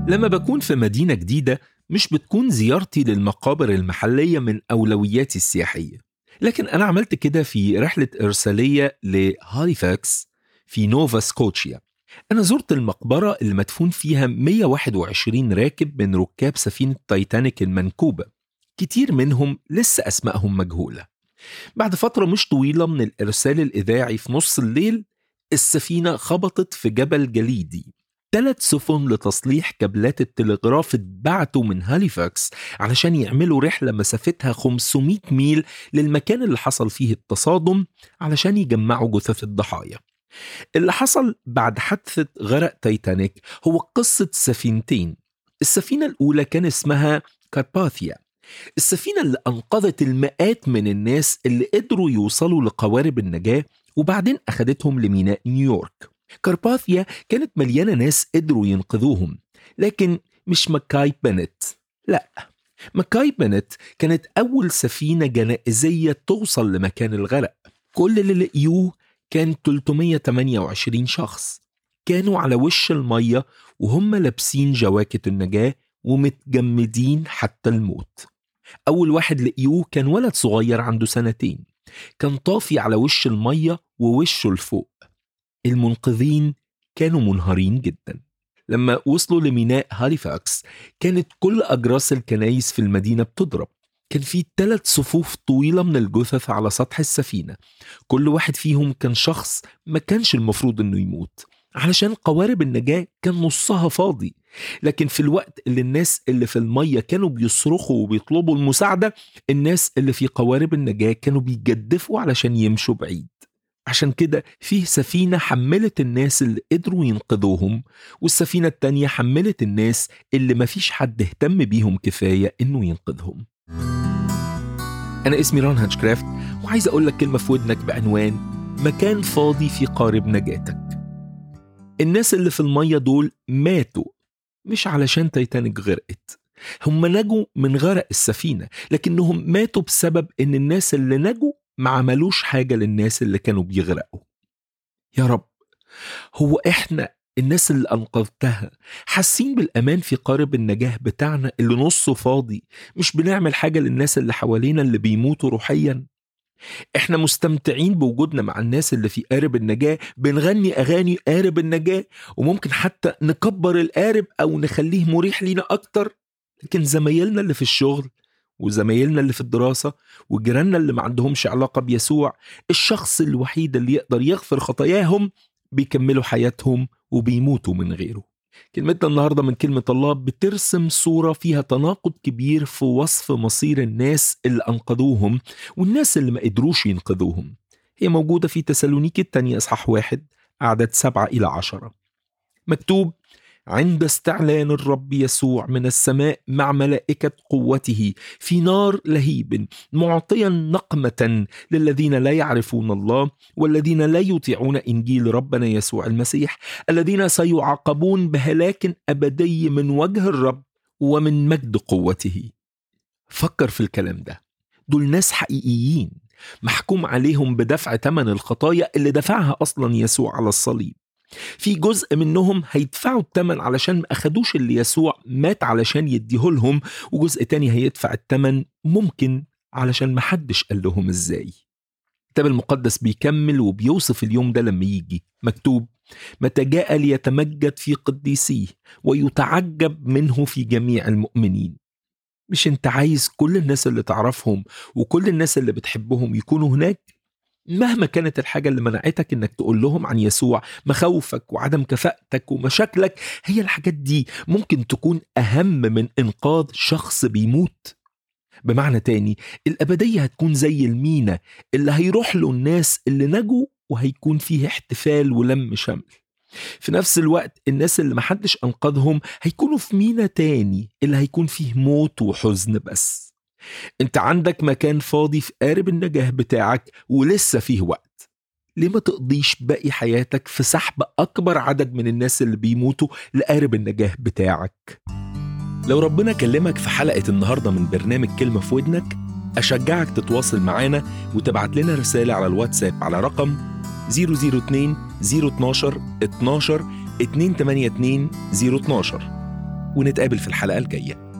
لما بكون في مدينة جديدة مش بتكون زيارتي للمقابر المحلية من أولوياتي السياحية لكن أنا عملت كده في رحلة إرسالية لهاليفاكس في نوفا سكوتشيا أنا زرت المقبرة اللي مدفون فيها 121 راكب من ركاب سفينة تايتانيك المنكوبة كتير منهم لسه أسمائهم مجهولة بعد فترة مش طويلة من الإرسال الإذاعي في نص الليل السفينة خبطت في جبل جليدي ثلاث سفن لتصليح كابلات التلغراف اتبعتوا من هاليفاكس علشان يعملوا رحلة مسافتها 500 ميل للمكان اللي حصل فيه التصادم علشان يجمعوا جثث الضحايا اللي حصل بعد حادثة غرق تايتانيك هو قصة سفينتين السفينة الأولى كان اسمها كارباثيا السفينة اللي أنقذت المئات من الناس اللي قدروا يوصلوا لقوارب النجاة وبعدين أخدتهم لميناء نيويورك كارباثيا كانت مليانة ناس قدروا ينقذوهم لكن مش ماكاي بنت لا ماكاي بنت كانت أول سفينة جنائزية توصل لمكان الغرق كل اللي لقيوه كان 328 شخص كانوا على وش المية وهم لابسين جواكت النجاة ومتجمدين حتى الموت أول واحد لقيوه كان ولد صغير عنده سنتين كان طافي على وش المية ووشه لفوق المنقذين كانوا منهارين جدا لما وصلوا لميناء هاليفاكس كانت كل أجراس الكنايس في المدينة بتضرب كان في ثلاث صفوف طويلة من الجثث على سطح السفينة كل واحد فيهم كان شخص ما كانش المفروض انه يموت علشان قوارب النجاة كان نصها فاضي لكن في الوقت اللي الناس اللي في المية كانوا بيصرخوا وبيطلبوا المساعدة الناس اللي في قوارب النجاة كانوا بيجدفوا علشان يمشوا بعيد عشان كده فيه سفينة حملت الناس اللي قدروا ينقذوهم والسفينة التانية حملت الناس اللي مفيش حد اهتم بيهم كفاية انه ينقذهم أنا اسمي ران هاتشكرافت وعايز أقول لك كلمة في ودنك بعنوان مكان فاضي في قارب نجاتك الناس اللي في المية دول ماتوا مش علشان تايتانيك غرقت هم نجوا من غرق السفينة لكنهم ماتوا بسبب إن الناس اللي نجوا ما عملوش حاجة للناس اللي كانوا بيغرقوا يا رب هو إحنا الناس اللي أنقذتها حاسين بالأمان في قارب النجاة بتاعنا اللي نصه فاضي مش بنعمل حاجة للناس اللي حوالينا اللي بيموتوا روحيا احنا مستمتعين بوجودنا مع الناس اللي في قارب النجاة بنغني أغاني قارب النجاة وممكن حتى نكبر القارب أو نخليه مريح لينا أكتر لكن زمايلنا اللي في الشغل وزمايلنا اللي في الدراسة وجيراننا اللي ما عندهمش علاقة بيسوع الشخص الوحيد اللي يقدر يغفر خطاياهم بيكملوا حياتهم وبيموتوا من غيره كلمتنا النهاردة من كلمة الله بترسم صورة فيها تناقض كبير في وصف مصير الناس اللي أنقذوهم والناس اللي ما قدروش ينقذوهم هي موجودة في تسالونيكي الثانية إصحاح واحد أعداد سبعة إلى عشرة مكتوب عند استعلان الرب يسوع من السماء مع ملائكة قوته في نار لهيب معطيا نقمة للذين لا يعرفون الله والذين لا يطيعون إنجيل ربنا يسوع المسيح الذين سيعاقبون بهلاك أبدي من وجه الرب ومن مجد قوته فكر في الكلام ده دول ناس حقيقيين محكوم عليهم بدفع ثمن الخطايا اللي دفعها أصلا يسوع على الصليب في جزء منهم هيدفعوا الثمن علشان ما أخدوش اللي يسوع مات علشان يديهولهم وجزء تاني هيدفع الثمن ممكن علشان محدش قال لهم ازاي الكتاب المقدس بيكمل وبيوصف اليوم ده لما يجي مكتوب متى جاء ليتمجد في قديسيه ويتعجب منه في جميع المؤمنين مش انت عايز كل الناس اللي تعرفهم وكل الناس اللي بتحبهم يكونوا هناك مهما كانت الحاجة اللي منعتك انك تقول لهم عن يسوع مخاوفك وعدم كفاءتك ومشاكلك هي الحاجات دي ممكن تكون أهم من إنقاذ شخص بيموت بمعنى تاني الأبدية هتكون زي المينا اللي هيروح له الناس اللي نجوا وهيكون فيه احتفال ولم شمل في نفس الوقت الناس اللي محدش أنقذهم هيكونوا في مينا تاني اللي هيكون فيه موت وحزن بس انت عندك مكان فاضي في قارب النجاة بتاعك ولسه فيه وقت ليه ما تقضيش باقي حياتك في سحب أكبر عدد من الناس اللي بيموتوا لقارب النجاة بتاعك لو ربنا كلمك في حلقة النهاردة من برنامج كلمة في ودنك أشجعك تتواصل معانا وتبعت لنا رسالة على الواتساب على رقم 002 012 12 282 012 ونتقابل في الحلقة الجاية